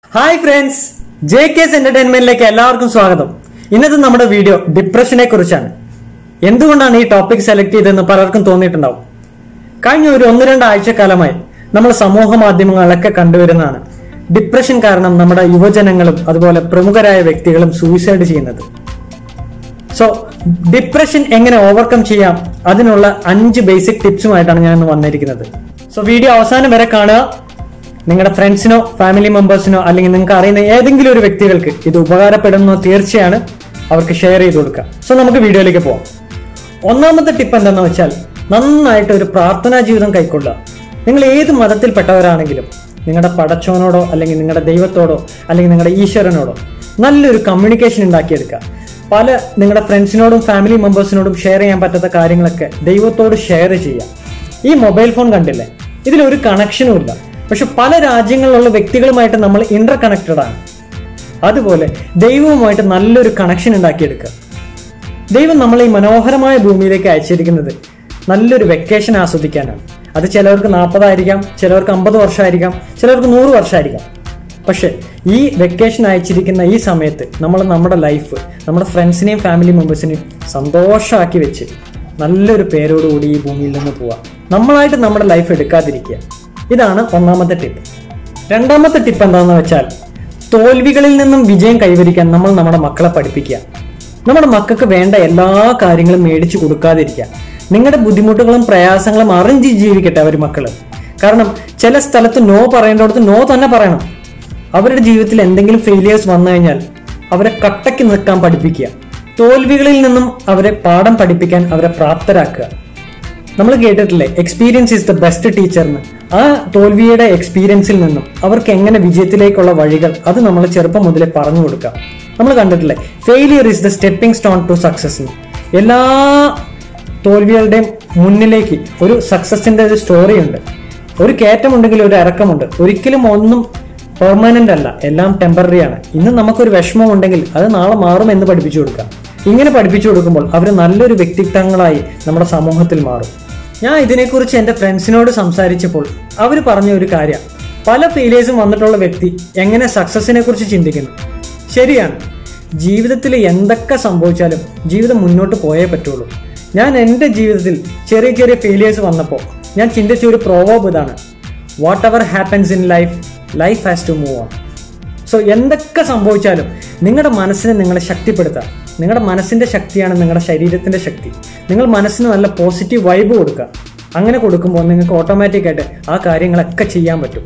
hi friends J K's എന്റർടൈൻമെന്റിലേക്ക് എല്ലാവർക്കും സ്വാഗതം ഇന്നത്തെ നമ്മുടെ വീഡിയോ ഡിപ്രഷനെ കുറിച്ചാണ് എന്തുകൊണ്ടാണ് ഈ ടോപ്പിക് സെലക്ട് ചെയ്തതെന്ന് പലർക്കും തോന്നിയിട്ടുണ്ടാവും കഴിഞ്ഞ ഒരു ഒന്ന് രണ്ട് ആഴ്ചക്കാലമായി നമ്മൾ സമൂഹ മാധ്യമങ്ങളിലൊക്കെ കണ്ടുവരുന്നതാണ് ഡിപ്രഷൻ കാരണം നമ്മുടെ യുവജനങ്ങളും അതുപോലെ പ്രമുഖരായ വ്യക്തികളും സൂയിസൈഡ് ചെയ്യുന്നത് സോ ഡിപ്രഷൻ എങ്ങനെ ഓവർകം ചെയ്യാം അതിനുള്ള അഞ്ച് ബേസിക് ടിപ്സുമായിട്ടാണ് ഞാൻ ഇന്ന് വന്നിരിക്കുന്നത് സോ വീഡിയോ അവസാനം വരെ കാണുക നിങ്ങളുടെ ഫ്രണ്ട്സിനോ ഫാമിലി മെമ്പേഴ്സിനോ അല്ലെങ്കിൽ നിങ്ങൾക്ക് അറിയുന്ന ഏതെങ്കിലും ഒരു വ്യക്തികൾക്ക് ഇത് ഉപകാരപ്പെടുന്നോ തീർച്ചയാണ് അവർക്ക് ഷെയർ ചെയ്ത് കൊടുക്കുക സോ നമുക്ക് വീഡിയോയിലേക്ക് പോവാം ഒന്നാമത്തെ ടിപ്പ് എന്താണെന്ന് വെച്ചാൽ നന്നായിട്ട് ഒരു പ്രാർത്ഥനാ ജീവിതം കൈക്കൊള്ളുക നിങ്ങൾ ഏത് മതത്തിൽപ്പെട്ടവരാണെങ്കിലും നിങ്ങളുടെ പടച്ചോനോടോ അല്ലെങ്കിൽ നിങ്ങളുടെ ദൈവത്തോടോ അല്ലെങ്കിൽ നിങ്ങളുടെ ഈശ്വരനോടോ നല്ലൊരു കമ്മ്യൂണിക്കേഷൻ ഉണ്ടാക്കിയെടുക്കുക പല നിങ്ങളുടെ ഫ്രണ്ട്സിനോടും ഫാമിലി മെമ്പേഴ്സിനോടും ഷെയർ ചെയ്യാൻ പറ്റാത്ത കാര്യങ്ങളൊക്കെ ദൈവത്തോട് ഷെയർ ചെയ്യുക ഈ മൊബൈൽ ഫോൺ കണ്ടില്ലേ ഇതിലൊരു കണക്ഷനും ഇല്ല പക്ഷെ പല രാജ്യങ്ങളിലുള്ള വ്യക്തികളുമായിട്ട് നമ്മൾ ഇന്റർ കണക്റ്റഡ് ആണ് അതുപോലെ ദൈവവുമായിട്ട് നല്ലൊരു കണക്ഷൻ ഉണ്ടാക്കിയെടുക്കുക ദൈവം നമ്മളെ ഈ മനോഹരമായ ഭൂമിയിലേക്ക് അയച്ചിരിക്കുന്നത് നല്ലൊരു വെക്കേഷൻ ആസ്വദിക്കാനാണ് അത് ചിലവർക്ക് നാൽപ്പതായിരിക്കാം ചിലവർക്ക് അമ്പത് വർഷമായിരിക്കാം ചിലവർക്ക് നൂറ് വർഷമായിരിക്കാം പക്ഷെ ഈ വെക്കേഷൻ അയച്ചിരിക്കുന്ന ഈ സമയത്ത് നമ്മൾ നമ്മുടെ ലൈഫ് നമ്മുടെ ഫ്രണ്ട്സിനെയും ഫാമിലി മെമ്പേഴ്സിനെയും സന്തോഷമാക്കി വെച്ച് നല്ലൊരു പേരോടുകൂടി ഈ ഭൂമിയിൽ നിന്ന് പോവാം നമ്മളായിട്ട് നമ്മുടെ ലൈഫ് എടുക്കാതിരിക്കുക ഇതാണ് ഒന്നാമത്തെ ടിപ്പ് രണ്ടാമത്തെ ടിപ്പ് എന്താണെന്ന് വെച്ചാൽ തോൽവികളിൽ നിന്നും വിജയം കൈവരിക്കാൻ നമ്മൾ നമ്മുടെ മക്കളെ പഠിപ്പിക്കുക നമ്മുടെ മക്കൾക്ക് വേണ്ട എല്ലാ കാര്യങ്ങളും മേടിച്ചു കൊടുക്കാതിരിക്കുക നിങ്ങളുടെ ബുദ്ധിമുട്ടുകളും പ്രയാസങ്ങളും അറിഞ്ഞ് ജീവിക്കട്ടെ അവർ മക്കള് കാരണം ചില സ്ഥലത്ത് നോ പറയേണ്ടടുത്ത് നോ തന്നെ പറയണം അവരുടെ ജീവിതത്തിൽ എന്തെങ്കിലും ഫെയിലിയേഴ്സ് വന്നു കഴിഞ്ഞാൽ അവരെ കട്ടയ്ക്ക് നിൽക്കാൻ പഠിപ്പിക്കുക തോൽവികളിൽ നിന്നും അവരെ പാഠം പഠിപ്പിക്കാൻ അവരെ പ്രാപ്തരാക്കുക നമ്മൾ കേട്ടിട്ടില്ലേ എക്സ്പീരിയൻസ് ഇസ് ദ ബെസ്റ്റ് ടീച്ചറിന് ആ തോൽവിയുടെ എക്സ്പീരിയൻസിൽ നിന്നും അവർക്ക് എങ്ങനെ വിജയത്തിലേക്കുള്ള വഴികൾ അത് നമ്മൾ ചെറുപ്പം മുതലേ പറഞ്ഞു കൊടുക്കാം നമ്മൾ കണ്ടിട്ടില്ലേ failure is the stepping stone to success എല്ലാ തോൽവികളുടെയും മുന്നിലേക്ക് ഒരു സക്സസിന്റെ ഒരു സ്റ്റോറി ഉണ്ട് ഒരു കയറ്റമുണ്ടെങ്കിൽ ഒരു ഇറക്കമുണ്ട് ഒരിക്കലും ഒന്നും പെർമനന്റ് അല്ല എല്ലാം ടെമ്പററി ആണ് ഇന്ന് നമുക്കൊരു വിഷമം ഉണ്ടെങ്കിൽ അത് നാളെ മാറും എന്ന് പഠിപ്പിച്ചു കൊടുക്കാം ഇങ്ങനെ പഠിപ്പിച്ചു കൊടുക്കുമ്പോൾ അവർ നല്ലൊരു വ്യക്തിത്വങ്ങളായി നമ്മുടെ സമൂഹത്തിൽ മാറും ഞാൻ ഇതിനെക്കുറിച്ച് എൻ്റെ ഫ്രണ്ട്സിനോട് സംസാരിച്ചപ്പോൾ അവർ പറഞ്ഞ ഒരു കാര്യം പല ഫെയിലിയേഴ്സും വന്നിട്ടുള്ള വ്യക്തി എങ്ങനെ സക്സസിനെ കുറിച്ച് ചിന്തിക്കുന്നു ശരിയാണ് ജീവിതത്തിൽ എന്തൊക്കെ സംഭവിച്ചാലും ജീവിതം മുന്നോട്ട് പോയേ പറ്റുള്ളൂ ഞാൻ എൻ്റെ ജീവിതത്തിൽ ചെറിയ ചെറിയ ഫെയിലിയേഴ്സ് വന്നപ്പോൾ ഞാൻ ചിന്തിച്ച ഒരു പ്രോവോബ് ഇതാണ് whatever happens in life life has to move on so എന്തൊക്കെ സംഭവിച്ചാലും നിങ്ങളുടെ മനസ്സിനെ നിങ്ങൾ ശക്തിപ്പെടുത്തുക നിങ്ങളുടെ മനസ്സിന്റെ ശക്തിയാണ് നിങ്ങളുടെ ശരീരത്തിന്റെ ശക്തി നിങ്ങൾ മനസ്സിന് നല്ല പോസിറ്റീവ് വൈബ് കൊടുക്കുക അങ്ങനെ കൊടുക്കുമ്പോൾ നിങ്ങൾക്ക് ഓട്ടോമാറ്റിക്കായിട്ട് ആ കാര്യങ്ങളൊക്കെ ചെയ്യാൻ പറ്റും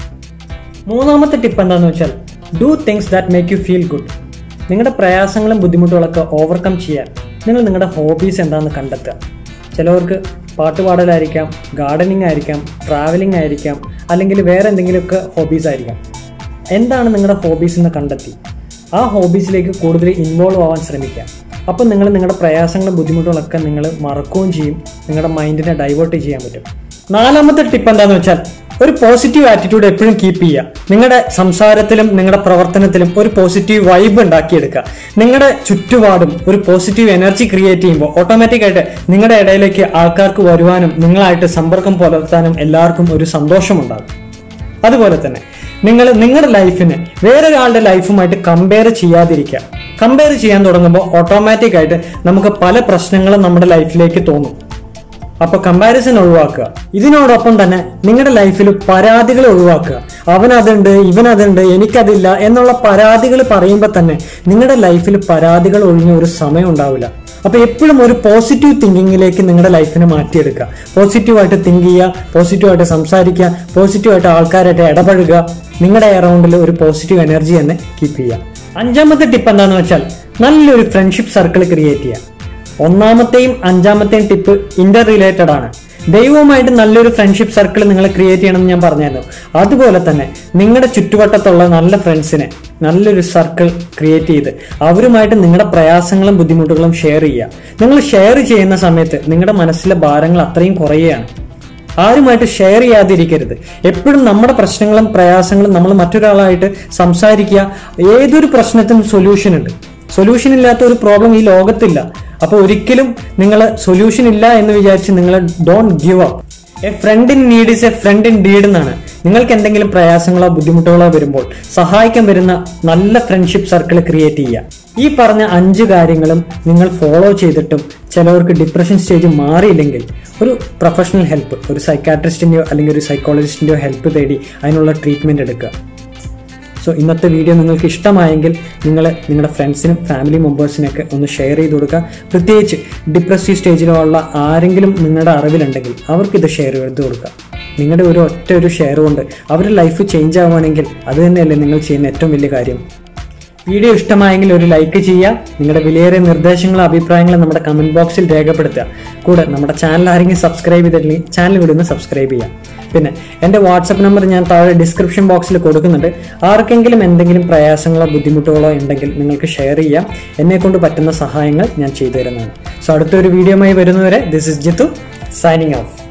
മൂന്നാമത്തെ ടിപ്പ് എന്താണെന്ന് വെച്ചാൽ do things that make you feel good നിങ്ങളുടെ പ്രയാസങ്ങളും ബുദ്ധിമുട്ടുകളൊക്കെ ഓവർകം ചെയ്യാൻ നിങ്ങൾ നിങ്ങളുടെ ഹോബീസ് എന്താണെന്ന് കണ്ടെത്തുക ചിലവർക്ക് പാട്ടുപാടലായിരിക്കാം ഗാർഡനിങ് ആയിരിക്കാം ട്രാവലിംഗ് ആയിരിക്കാം അല്ലെങ്കിൽ വേറെ എന്തെങ്കിലുമൊക്കെ ഹോബീസ് ആയിരിക്കാം എന്താണ് നിങ്ങളുടെ ഹോബീസ് എന്ന് കണ്ടെത്തി ആ ഹോബീസിലേക്ക് കൂടുതൽ ഇൻവോൾവ് ആവാൻ ശ്രമിക്കുക അപ്പം നിങ്ങൾ നിങ്ങളുടെ പ്രയാസങ്ങളും ബുദ്ധിമുട്ടുകളൊക്കെ നിങ്ങൾ മറക്കുകയും ചെയ്യും നിങ്ങളുടെ മൈൻഡിനെ ഡൈവേർട്ട് ചെയ്യാൻ പറ്റും നാലാമത്തെ ടിപ്പ് എന്താണെന്ന് വെച്ചാൽ ഒരു പോസിറ്റീവ് ആറ്റിറ്റ്യൂഡ് എപ്പോഴും കീപ്പ് ചെയ്യുക നിങ്ങളുടെ സംസാരത്തിലും നിങ്ങളുടെ പ്രവർത്തനത്തിലും ഒരു പോസിറ്റീവ് വൈബ് ഉണ്ടാക്കിയെടുക്കുക നിങ്ങളുടെ ചുറ്റുപാടും ഒരു പോസിറ്റീവ് എനർജി ക്രിയേറ്റ് ചെയ്യുമ്പോൾ ഓട്ടോമാറ്റിക്കായിട്ട് നിങ്ങളുടെ ഇടയിലേക്ക് ആൾക്കാർക്ക് വരുവാനും നിങ്ങളായിട്ട് സമ്പർക്കം പുലർത്താനും എല്ലാവർക്കും ഒരു സന്തോഷമുണ്ടാകും അതുപോലെ തന്നെ നിങ്ങൾ നിങ്ങളുടെ ലൈഫിനെ വേറൊരാളുടെ ലൈഫുമായിട്ട് കമ്പയർ ചെയ്യാതിരിക്കുക കമ്പയർ ചെയ്യാൻ തുടങ്ങുമ്പോൾ ഓട്ടോമാറ്റിക് ആയിട്ട് നമുക്ക് പല പ്രശ്നങ്ങളും നമ്മുടെ ലൈഫിലേക്ക് തോന്നും അപ്പൊ കമ്പാരിസൺ ഒഴിവാക്കുക ഇതിനോടൊപ്പം തന്നെ നിങ്ങളുടെ ലൈഫിൽ പരാതികൾ ഒഴിവാക്കുക അവനതുണ്ട് ഇവനതുണ്ട് എനിക്കതില്ല എന്നുള്ള പരാതികൾ പറയുമ്പോൾ തന്നെ നിങ്ങളുടെ ലൈഫിൽ പരാതികൾ ഒഴിഞ്ഞ ഒരു സമയം ഉണ്ടാവില്ല അപ്പൊ എപ്പോഴും ഒരു പോസിറ്റീവ് തിങ്കിങ്ങിലേക്ക് നിങ്ങളുടെ ലൈഫിനെ മാറ്റിയെടുക്കുക പോസിറ്റീവായിട്ട് തിങ്ക് ചെയ്യുക പോസിറ്റീവായിട്ട് സംസാരിക്കുക പോസിറ്റീവായിട്ട് ആൾക്കാരായിട്ട് ഇടപഴകുക നിങ്ങളുടെ അറൗണ്ടിൽ ഒരു പോസിറ്റീവ് എനർജി തന്നെ കീപ്പ് ചെയ്യുക അഞ്ചാമത്തെ ടിപ്പ് എന്താണെന്ന് വെച്ചാൽ നല്ലൊരു ഫ്രണ്ട്ഷിപ്പ് സർക്കിൾ ക്രിയേറ്റ് ചെയ്യുക ഒന്നാമത്തെയും അഞ്ചാമത്തെയും ടിപ്പ് ഇന്റർ റിലേറ്റഡ് ആണ് ദൈവവുമായിട്ട് നല്ലൊരു ഫ്രണ്ട്ഷിപ്പ് സർക്കിൾ നിങ്ങൾ ക്രിയേറ്റ് ചെയ്യണമെന്ന് ഞാൻ പറഞ്ഞായിരുന്നു അതുപോലെ തന്നെ നിങ്ങളുടെ ചുറ്റുവട്ടത്തുള്ള നല്ല ഫ്രണ്ട്സിനെ നല്ലൊരു സർക്കിൾ ക്രിയേറ്റ് ചെയ്ത് അവരുമായിട്ട് നിങ്ങളുടെ പ്രയാസങ്ങളും ബുദ്ധിമുട്ടുകളും ഷെയർ ചെയ്യുക നിങ്ങൾ ഷെയർ ചെയ്യുന്ന സമയത്ത് നിങ്ങളുടെ മനസ്സിലെ ഭാരങ്ങൾ അത്രയും കുറയുകയാണ് ആരുമായിട്ട് ഷെയർ ചെയ്യാതിരിക്കരുത് എപ്പോഴും നമ്മുടെ പ്രശ്നങ്ങളും പ്രയാസങ്ങളും നമ്മൾ മറ്റൊരാളായിട്ട് സംസാരിക്കുക ഏതൊരു പ്രശ്നത്തിനും സൊല്യൂഷൻ ഉണ്ട് സൊല്യൂഷൻ ഇല്ലാത്ത ഒരു പ്രോബ്ലം ഈ ലോകത്തില്ല അപ്പോൾ ഒരിക്കലും നിങ്ങൾ സൊല്യൂഷൻ ഇല്ല എന്ന് വിചാരിച്ച് നിങ്ങൾ don't give up a friend in need is a friend indeed എന്നാണ് നിങ്ങൾക്ക് എന്തെങ്കിലും പ്രയാസങ്ങളോ ബുദ്ധിമുട്ടുകളോ വരുമ്പോൾ സഹായിക്കാൻ വരുന്ന നല്ല ഫ്രണ്ട്ഷിപ്പ് സർക്കിൾ ക്രിയേറ്റ് ചെയ്യുക ഈ പറഞ്ഞ അഞ്ച് കാര്യങ്ങളും നിങ്ങൾ ഫോളോ ചെയ്തിട്ടും ചിലവർക്ക് ഡിപ്രഷൻ സ്റ്റേജ് മാറിയില്ലെങ്കിൽ ഒരു പ്രൊഫഷണൽ ഹെൽപ്പ് ഒരു സൈക്കാട്രിസ്റ്റിൻ്റെയോ അല്ലെങ്കിൽ ഒരു സൈക്കോളജിസ്റ്റിൻ്റെയോ ഹെൽപ്പ് തേടി അതിനുള്ള ട്രീറ്റ്മെൻറ്റ് എടുക്കുക സോ ഇന്നത്തെ വീഡിയോ നിങ്ങൾക്ക് ഇഷ്ടമായെങ്കിൽ നിങ്ങൾ നിങ്ങളുടെ ഫ്രണ്ട്സിനും ഫാമിലി മെമ്പേഴ്സിനൊക്കെ ഒന്ന് ഷെയർ ചെയ്ത് കൊടുക്കുക പ്രത്യേകിച്ച് ഡിപ്രസീവ് സ്റ്റേജിലുള്ള ആരെങ്കിലും നിങ്ങളുടെ അറിവിലുണ്ടെങ്കിൽ അവർക്ക് ഇത് ഷെയർ ചെയ്ത് കൊടുക്കുക നിങ്ങളുടെ ഒരു ഒറ്റ ഒരു ഷെയർ കൊണ്ട് അവരുടെ ലൈഫ് ചേഞ്ച് ആവുകയാണെങ്കിൽ അത് തന്നെയല്ലേ നിങ്ങൾ ചെയ്യുന്ന ഏറ്റവും വലിയ കാര്യം വീഡിയോ ഇഷ്ടമായെങ്കിൽ ഒരു ലൈക്ക് ചെയ്യുക നിങ്ങളുടെ വിലയേറിയ നിർദ്ദേശങ്ങളും അഭിപ്രായങ്ങളും നമ്മുടെ കമന്റ് ബോക്സിൽ രേഖപ്പെടുത്തുക കൂടെ നമ്മുടെ ചാനൽ ആരെങ്കിലും സബ്സ്ക്രൈബ് ചെയ്തിട്ടില്ലെങ്കിൽ ചാനൽ കൂടി ഒന്ന് സബ്സ്ക്രൈബ് ചെയ്യാം പിന്നെ എൻ്റെ വാട്സപ്പ് നമ്പർ ഞാൻ താഴെ ഡിസ്ക്രിപ്ഷൻ ബോക്സിൽ കൊടുക്കുന്നുണ്ട് ആർക്കെങ്കിലും എന്തെങ്കിലും പ്രയാസങ്ങളോ ബുദ്ധിമുട്ടുകളോ ഉണ്ടെങ്കിൽ നിങ്ങൾക്ക് ഷെയർ ചെയ്യാം എന്നെ കൊണ്ട് പറ്റുന്ന സഹായങ്ങൾ ഞാൻ ചെയ്തു തരുന്നതാണ് സോ അടുത്തൊരു വീഡിയോയുമായി വരുന്നവരെ this is Jithu signing of